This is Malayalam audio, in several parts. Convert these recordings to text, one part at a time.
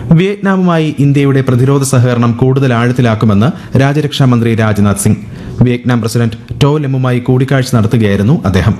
വിയറ്റ്നാമുമായി ഇന്ത്യയുടെ പ്രതിരോധ സഹകരണം കൂടുതൽ ആഴത്തിലാക്കുമെന്ന് രാജ്യരക്ഷാ മന്ത്രി Rajnath Singh Vietnam president To ലെമ്മുമായി കൂടിക്കാഴ്ച നടത്തുകയായിരുന്നു അദ്ദേഹം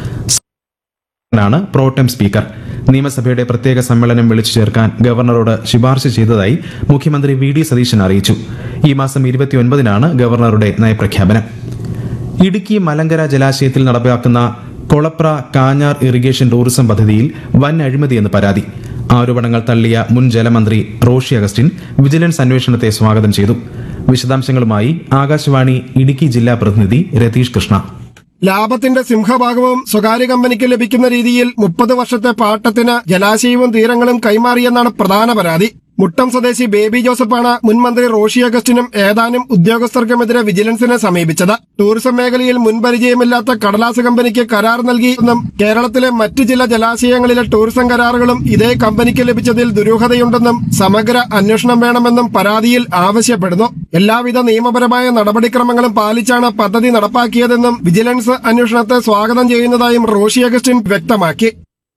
ാണ് പ്രോട്ടം സ്പീക്കർ നിയമസഭയുടെ പ്രത്യേക സമ്മേളനം വിളിച്ചു ചേർക്കാൻ ഗവർണറോട് ശുപാർശ ചെയ്തതായി മുഖ്യമന്ത്രി വി ഡി സതീശൻ അറിയിച്ചു ഈ മാസം ഇരുപത്തിയൊൻപതിനാണ് ഗവർണറുടെ നയപ്രഖ്യാപനം ഇടുക്കി മലങ്കര ജലാശയത്തിൽ നടപ്പാക്കുന്ന കൊളപ്ര കാഞ്ഞാർ ഇറിഗേഷൻ ടൂറിസം പദ്ധതിയിൽ വൻ അഴിമതിയെന്ന് പരാതി ആരോപണങ്ങൾ തള്ളിയ മുൻ ജലമന്ത്രി റോഷി അഗസ്റ്റിൻ വിജിലൻസ് അന്വേഷണത്തെ സ്വാഗതം ചെയ്തു വിശദാംശങ്ങളുമായി ആകാശവാണി ഇടുക്കി ജില്ലാ പ്രതിനിധി രതീഷ് കൃഷ്ണ ലാഭത്തിന്റെ സിംഹഭാഗവും സ്വകാര്യ കമ്പനിക്ക് ലഭിക്കുന്ന രീതിയിൽ മുപ്പത് വർഷത്തെ പാട്ടത്തിന് ജലാശയവും തീരങ്ങളും കൈമാറിയെന്നാണ് പ്രധാന പരാതി മുട്ടം സ്വദേശി ബേബി ജോസഫാണ് മുൻ മന്ത്രി റോഷി അഗസ്റ്റിനും ഏതാനും ഉദ്യോഗസ്ഥർക്കുമെതിരെ വിജിലൻസിനെ സമീപിച്ചത് ടൂറിസം മേഖലയിൽ മുൻപരിചയമില്ലാത്ത കടലാസ് കമ്പനിക്ക് കരാർ നൽകിയെന്നും കേരളത്തിലെ മറ്റ് ചില ജലാശയങ്ങളിലെ ടൂറിസം കരാറുകളും ഇതേ കമ്പനിക്ക് ലഭിച്ചതിൽ ദുരൂഹതയുണ്ടെന്നും സമഗ്ര അന്വേഷണം വേണമെന്നും പരാതിയിൽ ആവശ്യപ്പെടുന്നു എല്ലാവിധ നിയമപരമായ നടപടിക്രമങ്ങളും പാലിച്ചാണ് പദ്ധതി നടപ്പാക്കിയതെന്നും വിജിലൻസ് അന്വേഷണത്തെ സ്വാഗതം ചെയ്യുന്നതായും റോഷി അഗസ്റ്റിൻ വ്യക്തമാക്കി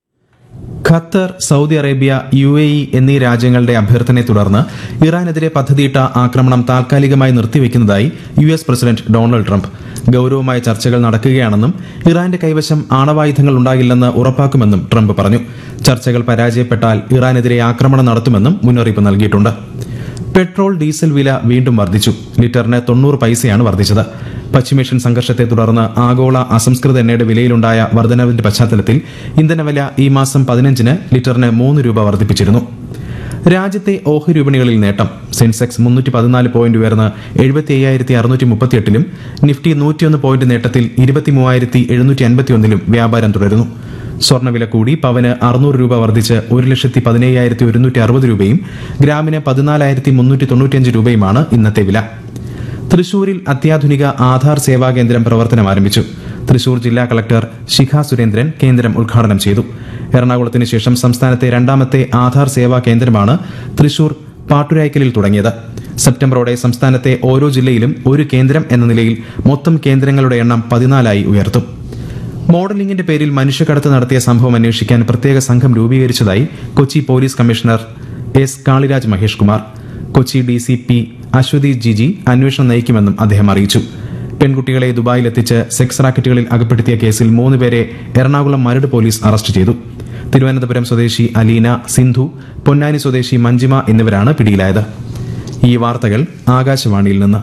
Qatar Saudi Arabia U A E എന്നീ രാജ്യങ്ങളുടെ അഭ്യർത്ഥനയെ തുടർന്ന് ഇറാനെതിരെ പദ്ധതിയിട്ട ആക്രമണം താൽക്കാലികമായി നിർത്തിവെക്കുന്നതായി U S president Donald Trump ഗൌരവമായ ചർച്ചകൾ നടക്കുകയാണെന്നും ഇറാന്റെ കൈവശം ആണവായുധങ്ങൾ ഉണ്ടാകില്ലെന്ന് ഉറപ്പാക്കുമെന്നും ട്രംപ് പറഞ്ഞു ചർച്ചകൾ പരാജയപ്പെട്ടാൽ ഇറാനെതിരെ ആക്രമണം നടത്തുമെന്നും മുന്നറിയിപ്പ് നൽകിയിട്ടുണ്ട് പെട്രോൾ ഡീസൽ വില വീണ്ടും വർദ്ധിച്ചു ലിറ്ററിന് തൊണ്ണൂറ് പൈസയാണ് വർദ്ധിച്ചത് പശ്ചിമേഷ്യൻ സംഘർഷത്തെ തുടർന്ന് ആഗോള അസംസ്കൃത എണ്ണയുടെ വിലയിലുണ്ടായ വർധനവിന്റെ പശ്ചാത്തലത്തിൽ ഇന്ധനവില ഈ മാസം പതിനഞ്ചിന് ലിറ്ററിന് മൂന്ന് രൂപ വർദ്ധിപ്പിച്ചിരുന്നു രാജ്യത്തെ ഓഹരി വിപണികളിൽ നേട്ടം സെൻസെക്സ് മുന്നൂറ്റി പതിനാല് പോയിന്റ് ഉയർന്ന് എഴുപത്തി അയ്യായിരത്തി അറുന്നൂറ്റി മുപ്പത്തിയെട്ടിലും നിഫ്റ്റി നൂറ്റിയൊന്ന് പോയിന്റ് നേട്ടത്തിൽ ഇരുപത്തി മൂവായിരത്തി എഴുന്നൂറ്റി അൻപത്തിയൊന്നിലും വ്യാപാരം തുടരുന്നു സ്വർണ്ണവില കൂടി പവന് അറുന്നൂറ് രൂപ വർദ്ധിച്ച് ഒരു ലക്ഷത്തി പതിനയ്യായിരത്തി ഒരുന്നൂറ്റി അറുപത് രൂപയും ഗ്രാമിന് പതിനാലായിരത്തി മുന്നൂറ്റി തൊണ്ണൂറ്റിയഞ്ച് രൂപയുമാണ് ഇന്നത്തെ വില തൃശൂരിൽ അത്യാധുനിക ആധാർ സേവാ കേന്ദ്രം പ്രവർത്തനം ആരംഭിച്ചു തൃശൂർ ജില്ലാ കളക്ടർ ശിഖ സുരേന്ദ്രൻ കേന്ദ്രം ഉദ്ഘാടനം ചെയ്തു എറണാകുളത്തിന് ശേഷം സംസ്ഥാനത്തെ രണ്ടാമത്തെ ആധാർ സേവാ കേന്ദ്രമാണ് തൃശൂർ പാട്ടുരായ്ക്കലിൽ തുടങ്ങിയത് സെപ്റ്റംബറോടെ സംസ്ഥാനത്തെ ഓരോ ജില്ലയിലും ഒരു കേന്ദ്രം എന്ന നിലയിൽ മൊത്തം കേന്ദ്രങ്ങളുടെ എണ്ണം പതിനാലായി ഉയർത്തും മോഡലിംഗിന്റെ പേരിൽ മനുഷ്യക്കടത്ത് നടത്തിയ സംഭവം അന്വേഷിക്കാൻ പ്രത്യേക സംഘം രൂപീകരിച്ചതായി Kochi police commissioner S Kaliraj Mahesh Kumar Kochi D C P Aswathy Jiji അന്വേഷണം നയിക്കുമെന്നും അദ്ദേഹം അറിയിച്ചു പെൺകുട്ടികളെ ദുബായിലെത്തിച്ച് സെക്സ് റാക്കറ്റുകളിൽ അകപ്പെടുത്തിയ കേസിൽ മൂന്നുപേരെ എറണാകുളം മരട് പോലീസ് അറസ്റ്റ് ചെയ്തു തിരുവനന്തപുരം സ്വദേശി അലീന സിന്ധു പൊന്നാനി സ്വദേശി മഞ്ജിമ എന്നിവരാണ് പിടിയിലായത് ഈ വാർത്തകൾ ആകാശവാണിയിൽ നിന്ന്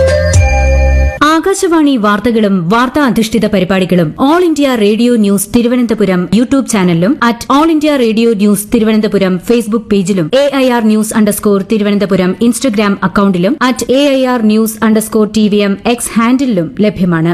ആകാശവാണി വാർത്തകളും വാർത്താ അധിഷ്ഠിത പരിപാടികളും All India Radio news Thiruvananthapuram YouTube ചാനലിലും at All India Radio news Thiruvananthapuram Facebook പേജിലും A I R news underscore Thiruvananthapuram Instagram അക്കൌണ്ടിലും at A I R news underscore T V M X ഹാൻഡിലും ലഭ്യമാണ്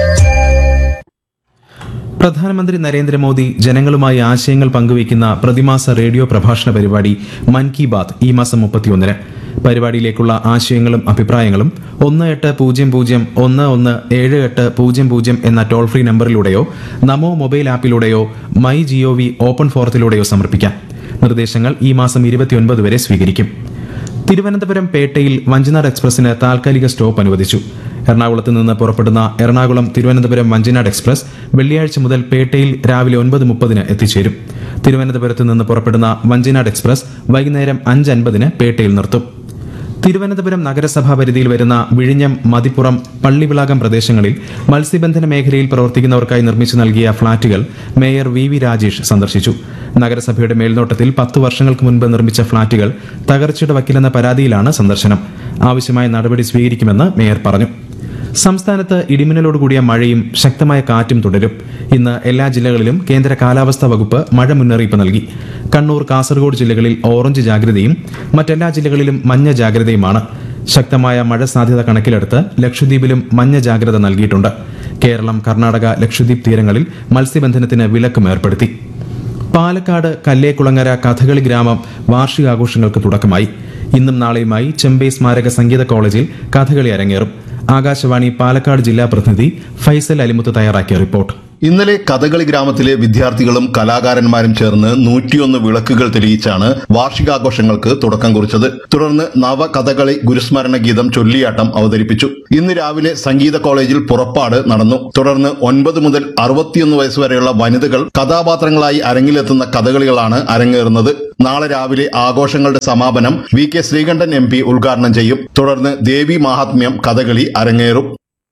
പ്രധാനമന്ത്രി നരേന്ദ്രമോദി ജനങ്ങളുമായി ആശയങ്ങൾ പങ്കുവയ്ക്കുന്ന പ്രതിമാസ റേഡിയോ പ്രഭാഷണ പരിപാടി മൻ കി ബാത് ഈ മാസം മുപ്പത്തിയൊന്നിന് പരിപാടിയിലേക്കുള്ള ആശയങ്ങളും അഭിപ്രായങ്ങളും ഒന്ന് എട്ട് പൂജ്യം പൂജ്യം ഒന്ന് ഒന്ന് ഏഴ് എട്ട് പൂജ്യം പൂജ്യം എന്ന ടോൾ ഫ്രീ നമ്പറിലൂടെയോ നമോ മൊബൈൽ ആപ്പിലൂടെയോ മൈ ജിഒ വി ഓപ്പൺ ഫോറത്തിലൂടെയോ സമർപ്പിക്കാം നിർദ്ദേശങ്ങൾ ഈ മാസം ഇരുപത്തിയൊൻപത് വരെ സ്വീകരിക്കും തിരുവനന്തപുരം പേട്ടയിൽ വഞ്ചിനാട് എക്സ്പ്രസിന് താൽക്കാലിക സ്റ്റോപ്പ് അനുവദിച്ചു എറണാകുളത്ത് നിന്ന് പുറപ്പെടുന്ന എറണാകുളം തിരുവനന്തപുരം വഞ്ചിനാട് എക്സ്പ്രസ് വെള്ളിയാഴ്ച മുതൽ പേട്ടയിൽ രാവിലെ ഒൻപത് മുപ്പതിന് എത്തിച്ചേരും തിരുവനന്തപുരത്ത് നിന്ന് പുറപ്പെടുന്ന വഞ്ചിനാട് എക്സ്പ്രസ് വൈകുന്നേരം അഞ്ച് അൻപതിന് പേട്ടയിൽ നിർത്തും തിരുവനന്തപുരം നഗരസഭാ പരിധിയിൽ വരുന്ന വിഴിഞ്ഞം മതിപ്പുറം പള്ളിവിളാകം പ്രദേശങ്ങളിൽ മത്സ്യബന്ധന മേഖലയിൽ പ്രവർത്തിക്കുന്നവർക്കായി നിർമ്മിച്ചു നൽകിയ ഫ്ളാറ്റുകൾ മേയർ വി വി രാജേഷ് സന്ദർശിച്ചു നഗരസഭയുടെ മേൽനോട്ടത്തിൽ പത്ത് വർഷങ്ങൾക്ക് മുൻപ് നിർമ്മിച്ച ഫ്ളാറ്റുകൾ തകർച്ചയുടെ വക്കിലെന്ന പരാതിയിലാണ് സന്ദർശനം ആവശ്യമായ നടപടി സ്വീകരിക്കുമെന്ന് മേയർ പറഞ്ഞു സംസ്ഥാനത്ത് ഇടിമിന്നലോടുകൂടിയ മഴയും ശക്തമായ കാറ്റും തുടരും ഇന്ന് എല്ലാ ജില്ലകളിലും കേന്ദ്ര കാലാവസ്ഥാ വകുപ്പ് മഴ മുന്നറിയിപ്പ് നൽകി കണ്ണൂർ കാസർഗോഡ് ജില്ലകളിൽ ഓറഞ്ച് ജാഗ്രതയും മറ്റെല്ലാ ജില്ലകളിലും മഞ്ഞ ജാഗ്രതയുമാണ് ശക്തമായ മഴ സാധ്യത കണക്കിലെടുത്ത് ലക്ഷദ്വീപിലും മഞ്ഞ ജാഗ്രത നൽകിയിട്ടുണ്ട് കേരളം കർണാടക ലക്ഷദ്വീപ് തീരങ്ങളിൽ മത്സ്യബന്ധനത്തിന് വിലക്കും ഏർപ്പെടുത്തി പാലക്കാട് കല്ലേക്കുളങ്ങര കഥകളി ഗ്രാമം വാർഷികാഘോഷങ്ങൾക്ക് തുടക്കമായി ഇന്നും നാളെയുമായി ചെമ്പൈ സ്മാരക സംഗീത കോളേജിൽ കഥകളി അരങ്ങേറും ആകാശവാണി പാലക്കാട് ജില്ലാ പ്രതിനിധി ഫൈസൽ അലിമുത്ത് തയ്യാറാക്കിയ റിപ്പോർട്ട് ഇന്നലെ കഥകളി ഗ്രാമത്തിലെ വിദ്യാർത്ഥികളും കലാകാരന്മാരും ചേർന്ന് നൂറ്റിയൊന്ന് വിളക്കുകൾ തെളിയിച്ചാണ് വാർഷികാഘോഷങ്ങൾക്ക് തുടക്കം കുറിച്ചത് തുടർന്ന് നവ കഥകളി ഗുരുസ്മരണ ഗീതം ചൊല്ലിയാട്ടം അവതരിപ്പിച്ചു ഇന്ന് രാവിലെ സംഗീത കോളേജിൽ പുറപ്പാട് നടന്നു തുടർന്ന് ഒൻപത് മുതൽ അറുപത്തിയൊന്ന് വയസ്സുവരെയുള്ള വനിതകൾ കഥാപാത്രങ്ങളായി അരങ്ങിലെത്തുന്ന കഥകളികളാണ് അരങ്ങേറുന്നത് നാളെ രാവിലെ ആഘോഷങ്ങളുടെ സമാപനം V K Sreekandan M P ഉദ്ഘാടനം ചെയ്യും തുടർന്ന് ദേവി മാഹാത്മ്യം കഥകളി അരങ്ങേറും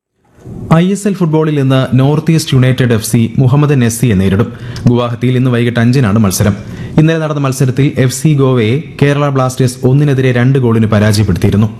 ഐ എസ് എൽ ഫുട്ബോളിൽ ഇന്ന് North East United F C Mohammed നെസ്സിയെ നേരിടും ഗുവാഹത്തിയിൽ ഇന്ന് വൈകിട്ട് അഞ്ചിനാണ് മത്സരം ഇന്നലെ നടന്ന മത്സരത്തിൽ എഫ് സി ഗോവയെ കേരള ബ്ലാസ്റ്റേഴ്സ് ഒന്നിനെതിരെ രണ്ട് ഗോളിന് പരാജയപ്പെടുത്തിയിരുന്നു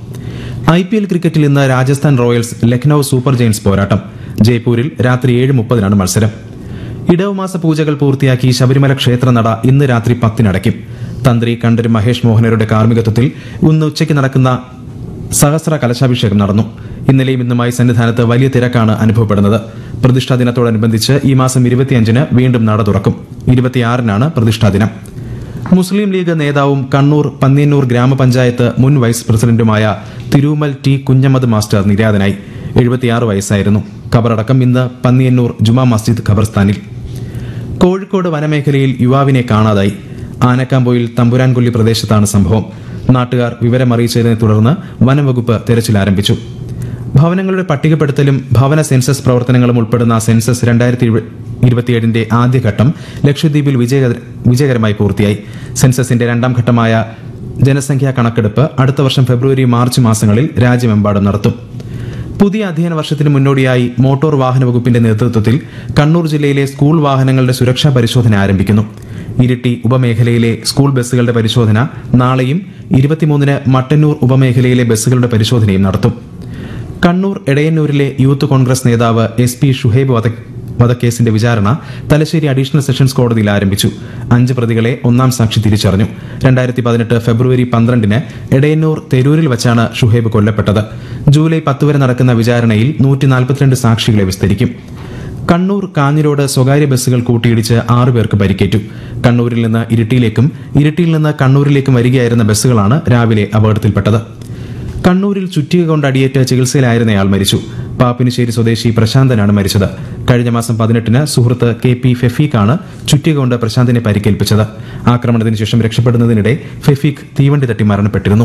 ഐ പി എൽ ക്രിക്കറ്റിൽ ഇന്ന് Rajasthan Royals Lucknow super giants പോരാട്ടം ജയ്പൂരിൽ രാത്രി ഏഴ് മുപ്പതിനാണ് മത്സരം ഇടവമാസ പൂജകൾ പൂർത്തിയാക്കി ശബരിമല ക്ഷേത്രനട ഇന്ന് രാത്രി പത്തിനടയ്ക്കും തന്ത്രി കണ്ഠര് മഹേഷ് മോഹനരുടെ കാർമ്മികത്വത്തിൽ ഇന്ന് ഉച്ചയ്ക്ക് നടക്കുന്ന സഹസ്ര കലശാഭിഷേകം നടന്നു ഇന്നലെയും ഇന്നുമായി സന്നിധാനത്ത് വലിയ തിരക്കാണ് അനുഭവപ്പെടുന്നത് പ്രതിഷ്ഠാ ദിനത്തോടനുബന്ധിച്ച് ഈ മാസം ഇരുപത്തിയഞ്ചിന് വീണ്ടും നട തുറക്കും ഇരുപത്തിയാറിനാണ് പ്രതിഷ്ഠാ ദിനം മുസ്ലിം ലീഗ് നേതാവും കണ്ണൂർ പന്നിയന്നൂർ ഗ്രാമപഞ്ചായത്ത് മുൻ വൈസ് പ്രസിഡന്റുമായ തിരുമൽ ടി കുഞ്ഞമ്മദ് മാസ്റ്റർ നിര്യാതനായി എഴുപത്തിയാറ് വയസ്സായിരുന്നു ഖബറടക്കം ഇന്ന് പന്നിയന്നൂർ ജുമാ മസ്ജിദ് ഖബർസ്ഥാനിൽ കോഴിക്കോട് വനമേഖലയിൽ യുവാവിനെ കാണാതായി ആനക്കാമ്പോയിൽ തമ്പുരാൻകൊല്ലി പ്രദേശത്താണ് സംഭവം നാട്ടുകാർ വിവരമറിയിച്ചതിനെ തുടർന്ന് വനംവകുപ്പ് തെരച്ചിൽ ആരംഭിച്ചു ഭവനങ്ങളുടെ പട്ടികപ്പെടുത്തലും ഭവന സെൻസസ് പ്രവർത്തനങ്ങളും ഉൾപ്പെടുന്ന സെൻസസ് രണ്ടായിരത്തി ഇരുപത്തിയേഴിന്റെ ആദ്യഘട്ടം ലക്ഷദ്വീപിൽ വിജയകര- വിജയകരമായി പൂർത്തിയായി സെൻസസിന്റെ രണ്ടാം ഘട്ടമായ ജനസംഖ്യാ കണക്കെടുപ്പ് അടുത്ത വർഷം ഫെബ്രുവരി മാർച്ച് മാസങ്ങളിൽ രാജ്യമെമ്പാടും നടത്തും പുതിയ അധ്യയന വർഷത്തിന് മുന്നോടിയായി മോട്ടോർ വാഹന വകുപ്പിന്റെ നേതൃത്വത്തിൽ കണ്ണൂർ ജില്ലയിലെ സ്കൂൾ വാഹനങ്ങളുടെ സുരക്ഷാ പരിശോധന ആരംഭിക്കുന്നു ഇരിട്ടി ഉപമേഖലയിലെ സ്കൂൾ ബസ്സുകളുടെ പരിശോധന നാളെയും ഇരുപത്തിമൂന്നിന് മട്ടന്നൂർ ഉപമേഖലയിലെ ബസ്സുകളുടെ പരിശോധനയും നടത്തും കണ്ണൂർ എടയന്നൂരിലെ യൂത്ത് കോൺഗ്രസ് നേതാവ് എസ് പി ഷുഹൈബ് വധ വധക്കേസിന്റെ വിചാരണ തലശ്ശേരി അഡീഷണൽ സെഷൻസ് കോടതിയിൽ ആരംഭിച്ചു അഞ്ച് പ്രതികളെ ഒന്നാം സാക്ഷി തിരിച്ചറിഞ്ഞു രണ്ടായിരത്തി പതിനെട്ട് ഫെബ്രുവരി പന്ത്രണ്ടിന് എടയന്നൂർ തെരൂരിൽ വച്ചാണ് ഷുഹൈബ് കൊല്ലപ്പെട്ടത് ജൂലൈ പത്ത് വരെ നടക്കുന്ന വിചാരണയിൽ നൂറ്റി നാൽപ്പത്തിരണ്ട് സാക്ഷികളെ വിസ്തരിക്കും കണ്ണൂർ കാഞ്ഞിരോട് സ്വകാര്യ ബസ്സുകൾ കൂട്ടിയിടിച്ച് ആറു പേർക്ക് പരിക്കേറ്റു കണ്ണൂരിൽ നിന്ന് ഇരിട്ടിയിലേക്കും ഇരിട്ടിയിൽ നിന്ന് കണ്ണൂരിലേക്കും വരികയായിരുന്ന ബസ്സുകളാണ് രാവിലെ അപകടത്തിൽപ്പെട്ടത് കണ്ണൂരിൽ ചുറ്റിക കൊണ്ട് അടിയേറ്റ് ചികിത്സയിലായിരുന്നയാൾ മരിച്ചു പാപ്പിനിശ്ശേരി സ്വദേശി പ്രശാന്തനാണ് മരിച്ചത് കഴിഞ്ഞ മാസം പതിനെട്ടിന് സുഹൃത്ത് കെ പി ഫെഫീഖാണ് ചുറ്റിക കൊണ്ട് പ്രശാന്തിനെ പരിക്കേൽപ്പിച്ചത് ആക്രമണത്തിന് ശേഷം രക്ഷപ്പെടുന്നതിനിടെ ഫെഫീഖ് തീവണ്ടി തട്ടി മരണപ്പെട്ടിരുന്നു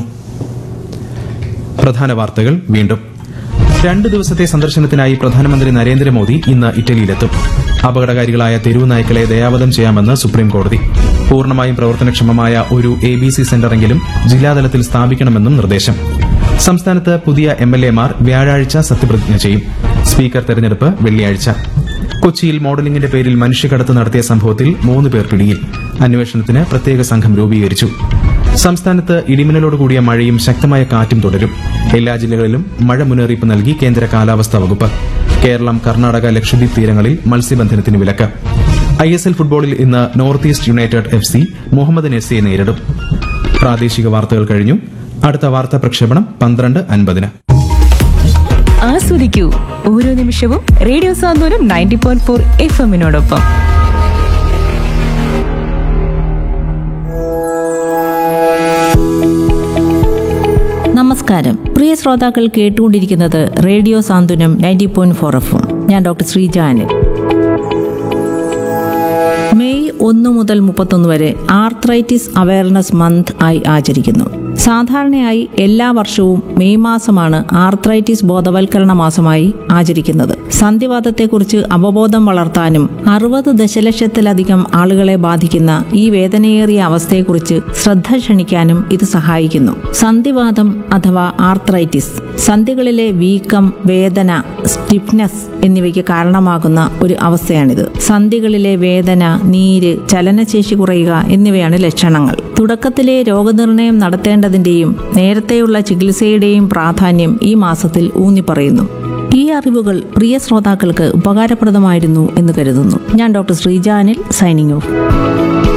പ്രധാന വാർത്തകൾ വീണ്ടും രണ്ട് ദിവസത്തെ സന്ദർശനത്തിനായി പ്രധാനമന്ത്രി നരേന്ദ്രമോദി ഇന്ന് ഇറ്റലിയിലെത്തും അപകടകാരികളായ തെരുവ് നായ്ക്കളെ ദയാവധം ചെയ്യാമെന്ന് സുപ്രീം കോടതി പൂർണ്ണമായും പ്രവർത്തനക്ഷമമായ ഒരു എ ബി സി സെന്ററെങ്കിലും ജില്ലാതലത്തിൽ സ്ഥാപിക്കണമെന്നും നിർദ്ദേശം സംസ്ഥാനത്ത് പുതിയ എം എൽ എമാർ വ്യാഴാഴ്ച സത്യപ്രതിജ്ഞ ചെയ്യും സ്പീക്കർ തെരഞ്ഞെടുപ്പ് വെള്ളിയാഴ്ച കൊച്ചിയിൽ മോഡലിംഗിന്റെ പേരിൽ മനുഷ്യക്കടത്ത് നടത്തിയ സംഭവത്തിൽ മൂന്ന് പേർ പിടിയിൽ അന്വേഷണത്തിന് പ്രത്യേക സംഘം രൂപീകരിച്ചു സംസ്ഥാനത്ത് ഇടിമിന്നലോട് കൂടിയ മഴയും ശക്തമായ കാറ്റും തുടരും എല്ലാ ജില്ലകളിലും മഴ മുന്നറിയിപ്പ് നൽകി കേന്ദ്ര കാലാവസ്ഥാ വകുപ്പ് കേരളം കർണാടക ലക്ഷദ്വീപ് തീരങ്ങളിൽ മത്സ്യബന്ധനത്തിന് വിലക്ക് ഐ എസ് എൽ ഫുട്ബോളിൽ ഇന്ന് North East United F C Mohammed നെസ്സിയെ നേരിടും പ്രാദേശിക വാർത്തകൾ കഴിഞ്ഞു അടുത്ത വാർത്താ പ്രക്ഷേപണം പന്ത്രണ്ട് അൻപതിന് ആസ്വദിക്കൂ ഓരോ നിമിഷവും radio Santhwanam ninety point four F എമ്മിനോടൊപ്പം നമസ്കാരം പ്രിയ ശ്രോതാക്കൾ കേട്ടുകൊണ്ടിരിക്കുന്നത് radio Santhwanam ninety point four F ഞാൻ ഡോക്ടർ ശ്രീജാനൻ മെയ് ഒന്ന് മുതൽ മുപ്പത്തൊന്ന് വരെ ആർത്രൈറ്റിസ് അവയർനെസ് മന്ത് ആയി ആചരിക്കുന്നു സാധാരണയായി എല്ലാ വർഷവും മെയ് മാസമാണ് ആർത്രൈറ്റിസ് ബോധവൽക്കരണ മാസമായി ആചരിക്കുന്നത് സന്ധിവാതത്തെക്കുറിച്ച് അവബോധം വളർത്താനും അറുപത് ദശലക്ഷത്തിലധികം ആളുകളെ ബാധിക്കുന്ന ഈ വേദനയേറിയ അവസ്ഥയെക്കുറിച്ച് ശ്രദ്ധ ക്ഷണിക്കാനും ഇത് സഹായിക്കുന്നു സന്ധിവാതം അഥവാ ആർത്രൈറ്റിസ് സന്ധികളിലെ വീക്കം വേദന സ്റ്റിഫ്നെസ് എന്നിവയ്ക്ക് കാരണമാകുന്ന ഒരു അവസ്ഥയാണിത് സന്ധികളിലെ വേദന നീര് ചലനശേഷി കുറയുക എന്നിവയാണ് ലക്ഷണങ്ങൾ തുടക്കത്തിലെ രോഗനിർണയം നടത്തേണ്ടതിന്റെയും നേരത്തെയുള്ള ചികിത്സയുടെയും പ്രാധാന്യം ഈ മാസത്തിൽ ഊന്നിപ്പറയുന്നു ഈ അറിവുകൾ പ്രിയ ശ്രോതാക്കൾക്ക് ഉപകാരപ്രദമായിരുന്നു എന്ന് കരുതുന്നു ഞാൻ ഡോക്ടർ ശ്രീജാനിൽ സൈനിങ് ഓഫ്